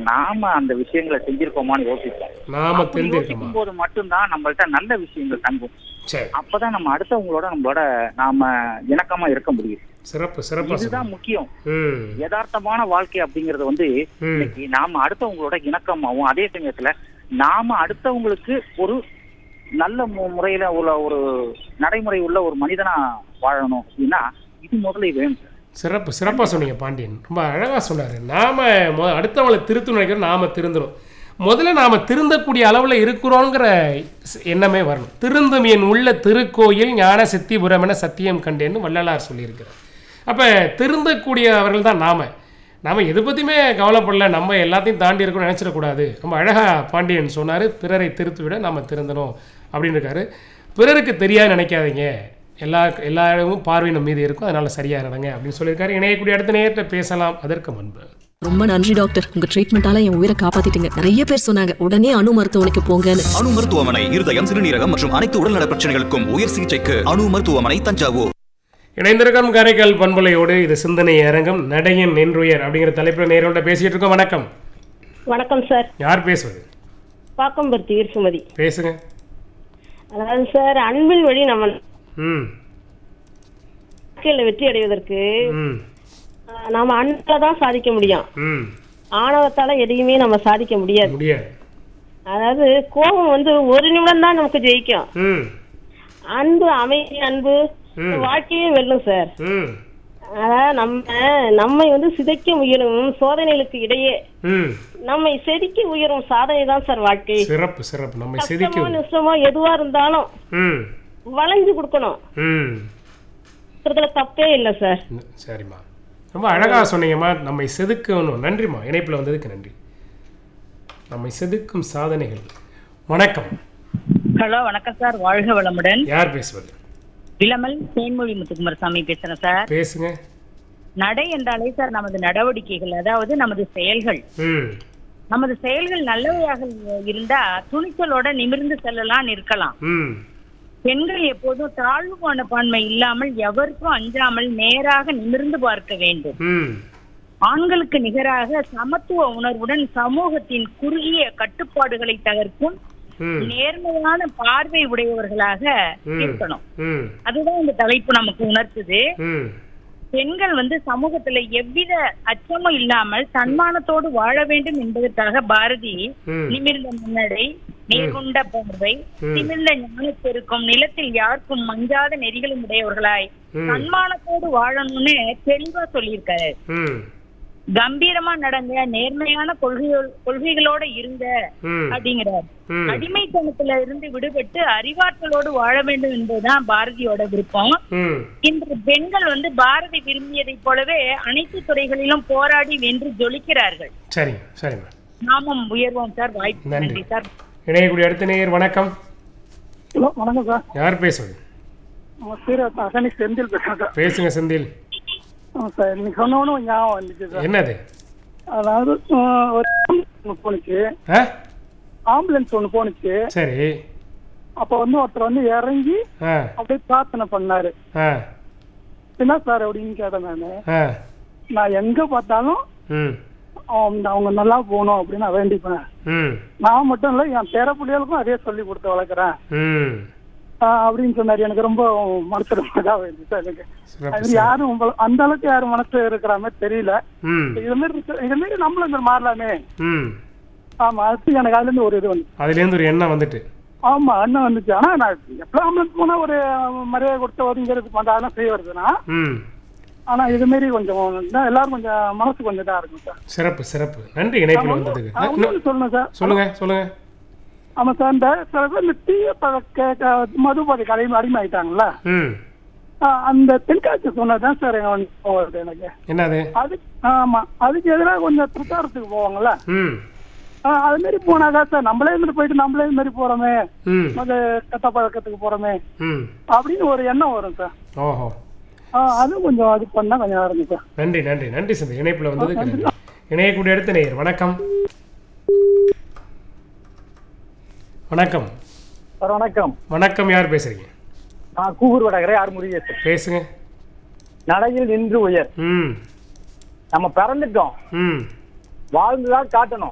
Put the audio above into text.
நாம அந்த விஷயங்களை செஞ்சிருக்கோமான்னு யோசிப்போம் நாம அப்படி தெரிஞ்சிருக்கோமா யோசிக்கும் போது மட்டும்தான் நம்மள்ட்ட நல்ல விஷயங்கள் தங்கும் சரி அப்பதான் நம்ம அடுத்தவங்களோட நம்மளோட நாம இணக்கமா இருக்க முடியும் சிறப்பு சிறப்பா இதுதான் சொல்லுங்க முக்கியம் ம் யதார்த்தமான வாழ்க்கை அப்படிங்கறது வந்து ம் இன்னைக்கு நாம அடுத்தவங்களோட இணக்கமாவும் அதே சமயத்துல நாம அடுத்தவங்களுக்கு ஒரு நல்ல மு- முறையில உள்ள ஒரு நடைமுறை உள்ள ஒரு மனிதனா வாழணும் அப்படின்னா இது முதல்ல வேணும் சிறப்பு சிறப்பாக சொன்னீங்க பாண்டியன் ரொம்ப அழகாக சொன்னார் நாம் மொ அடுத்தவங்களை திருத்தணும் நினைக்கிறோம் நாம் திருந்தணும் முதல்ல நாம் திருந்தக்கூடிய அளவில் இருக்கிறோங்கிற ஸ்- எண்ணமே வரணும் திருந்தும் என் உள்ள திருக்கோயில் ஞான சித்திபுரம் என சத்தியம் கண்டேன்னு வள்ளலார் சொல்லியிருக்கிறார் அப்போ திருந்தக்கூடிய அவர்கள் தான் நாம் நாம் எது பற்றியுமே கவலைப்படல நம்ம எல்லாத்தையும் தாண்டி இருக்கணும்னு நினச்சிடக்கூடாது ரொம்ப அழகாக பாண்டியன் சொன்னார் பிறரை திருத்தி விட நாம் திருந்தணும் அப்படின்னு இருக்காரு பிறருக்கு தெரியாது நினைக்காதீங்க எல்லா எல்லா இடமும் பார்வை நம்ம மீது இருக்கும் அதனால சரியா நடங்க அப்படின்னு சொல்லியிருக்காரு இணையக்கூடிய அடுத்த நேரத்தை பேசலாம் அதற்கு முன்பு ரொம்ப நன்றி டாக்டர் உங்க ட்ரீட்மெண்டால என் உயிரை காப்பாத்திட்டீங்க நிறைய பேர் சொன்னாங்க உடனே அணு மருத்துவமனைக்கு போங்கன்னு அணு மருத்துவமனை இருதயம் சிறுநீரகம் மற்றும் அனைத்து உடல்நல பிரச்சனைகளுக்கும் உயர் சிகிச்சைக்கு அணு மருத்துவமனை தஞ்சாவூர் இணைந்திருக்கும் காரைக்கால் பண்பலையோடு இது சிந்தனை அரங்கம் நடையின் நின்றுயர் அப்படிங்கிற தலைப்பில் நேரோட பேசிட்டு இருக்கோம் வணக்கம் வணக்கம் சார் யார் பேசுவது பாக்கம்பருத்தி ஈர்சுமதி பேசுங்க அதாவது சார் அன்பின் வழி நம்ம ம் வாழ்க்கையில வெற்றி அடைவதற்கு ம் ஆஹ், நாம அன்பால தான் சாதிக்க முடியும் ம் ஆணவத்தால எதையுமே நம்ம சாதிக்க முடியாது முடியாது அதாவது கோபம் வந்து ஒரு நிமிடம் தான் நமக்கு ஜெயிக்கும் ம் அன்பு அமைதி அன்பு ம். வாழ்க்கையும் வெல்லும் சார் ம் அதாவது நம்ம நம்மை வந்து சிதைக்க முயலும் சோதனைகளுக்கு இடையே ம் நம்மை செதுக்க உயரும் சாதனை தான் சார் வாழ்க்கை சிறப்பு சிறப்பு நம்மை கஷ்டமோ செதுக்க நஷ்டமோ எதுவா இருந்தாலும் ம் வளைஞ்சு கொடுக்கணும் ம் இதுல தப்பே இல்லை சார் சரிம்மா ரொம்ப அழகாக சொன்னீங்கம்மா நம்மை செதுக்கணும் நன்றிம்மா இணைப்பில் வந்ததுக்கு நன்றி நம்மை செதுக்கும் சாதனைகள் வணக்கம் ஹலோ வணக்கம் சார் வாழ்க வளமுடன் யார் பேசுவது இளமல் தேன்மொழி முத்துக்குமாரசாமி பேசுறேன் சார் பேசுங்க நடை என்றாலே சார் நமது நடவடிக்கைகள் அதாவது நமது செயல்கள் ம் நமது செயல்கள் நல்லவையாக இருந்தா துணிச்சலோட நிமிர்ந்து செல்லலாம் இருக்கலாம் ம் பெண்கள் எப்போதும் தாழ்வு மனப்பான்மை இல்லாமல் எவருக்கும் அஞ்சாமல் நேராக நிமிர்ந்து பார்க்க வேண்டும் ம் ஆண்களுக்கு நிகராக சமத்துவ உணர்வுடன் சமூகத்தின் குறுகிய கட்டுப்பாடுகளை தகர்க்கும் ம் நேர்மையான பார்வை உடையவர்களாக ம். இருக்கணும் ம் அதுதான் இந்த தலைப்பு நமக்கு உணர்த்துது ம் பெண்கள் வந்து சமூகத்துல எவ்வித அச்சமும் இல்லாமல் சன்மானத்தோடு வாழ வேண்டும் என்பதற்காக பாரதி ம். நிமிர்ந்த முன்னடை நேர்கொண்ட பார்வை ம். நிமிர்ந்த ஞானப்பெருக்கும் நிலத்தில் யாருக்கும் மஞ்சாத நெறிகளும் உடையவர்களாய் ம். சன்மானத்தோடு வாழணும்னு தெளிவா சொல்லியிருக்காரு ம் கம்பீரமா நடங்க நேர்மையான கொள்கைகள் கொள்கைகளோட இருங்க ம் அப்படிங்கிறார் ம் அடிமைத்தனத்துல இருந்து விடுபட்டு அறிவாற்றலோடு வாழ வேண்டும் என்பதுதான் பாரதியோட விருப்பம் ம் இன்று பெண்கள் வந்து பாரதி விரும்பியதைப் போலவே அனைத்து துறைகளிலும் போராடி வென்று ஜொலிக்கிறார்கள் சரிங்க சரிம்மா நாமும் உயர்வோம் சார் வாய்ப்பு நன்றி. நன்றி சார் இணையக்கூடிய அடுத்த நேயர் வணக்கம் ஹலோ வணக்கம் சார் யார் பேசுவது சீரா அசனிக் செந்தில் பேசுறேன் சார் பேசுங்க செந்தில் ஆமாம் சார் நீங்க சொன்னவனும் ஞாபகம் வந்துச்சு சார் என்னது அதாவது ஆஹ், ஒரு ambulance ஒண்ணு போனுச்சு ஆ ஆம்புலன்ஸ் ஒன்று போனுச்சு சரி அப்போ வந்து ஒருத்தர் வந்து இறங்கி ஆ அப்படியே பிரார்த்தனை பண்ணாரு ஆ என்ன சார் அப்படின்னு கேட்டேன் நான் ஆ நான் எங்க பார்த்தாலும் ம் அவங்க அவங்க நல்லா போகணும் அப்படின்னு நான் வேண்டிப்பேன் ம் நான் மட்டும் இல்லை என் பேர பிள்ளைகளுக்கும் அதே சொல்லி கொடுத்து வளர்க்குறேன் ம் ஆஹ், அப்படின்னு சொன்னாரு எனக்கு ரொம்ப மனசு ரொம்ப இதாக இருந்துச்சு சார் எனக்கு சிறப்பு அது சிறப்பு. யாரும் உங்கள- அந்த அளவுக்கு யாரும் மனசு இருக்கிற மாதிரி தெரியல ம் இது மாதிரி இருக்கு- இது மாதிரி நம்மளும் இந்த மாதிரி மாறலாமே ம் ஆமா அது எனக்கு அதுல இருந்து ஒரு இது வந்து அதுலேருந்து ஒரு எண்ணம் வந்துட்டு ஆமா அண்ணன் வந்துச்சு ஆனா நான் எப்பலாம் ஆம்புலன்ஸ் போனா ஒரு மரியாதை கொடுத்து ஒதுங்கிறது அந்த அதெல்லாம் செய்ய வருதுன்னா ம் ஆனா இது மாதிரி கொஞ்சம் இன்னும் எல்லாரும் கொஞ்சம் மனசு கொஞ்சம் இதா இருக்கும் சார் சிறப்பு சிறப்பு நன்றி இணைப்பில் வந்ததுக்கு ஆ, இன்னும் இன்னொன்னு சொல்லணும் சார் சொல்லுங்க சொல்லுங்க ஆமா சார் இந்த சில பேர் இந்த தீய பழக்க க- மது போதை கடையும் அடிமையாயிட்டாங்கல்ல ம் ஆ, அந்த தென்காட்சி சொன்னதுதான் சார் எங்க வந்து கோவம் வருது எனக்கு என்னது அது ஆமா அதுக்கு எதிராக கொஞ்சம் பிரச்சாரத்துக்கு போவாங்கல்ல ம் ஆ, அது மாதிரி போனாக்கா சார் நம்மளே இருந்துட்டு போயிட்டு நம்மளே இது மாதிரி போறோமே ம் மது கெட்ட பழக்கத்துக்கு போறோமே ம் அப்படின்னு ஒரு எண்ணம் வரும் சார் ஓஹோ ஆ, அது கொஞ்சம் அது பண்ணா கொஞ்சம் நல்லா இருக்கும் சார் நன்றி நன்றி நன்றி சந்தி இணைப்பில் வந்ததுக்கு நன்றி இணையக்கூடிய அடுத்த நேயர் வணக்கம் வணக்கம் சார் வணக்கம் வணக்கம் யார் பேசுறீங்க நான் கூகுர் வடகரை யார் முருகேசன் பேசுங்க நடையில் நின்று உயர் ம் நம்ம பிறந்துட்டோம் ம் வாழ்ந்துதான் காட்டணும்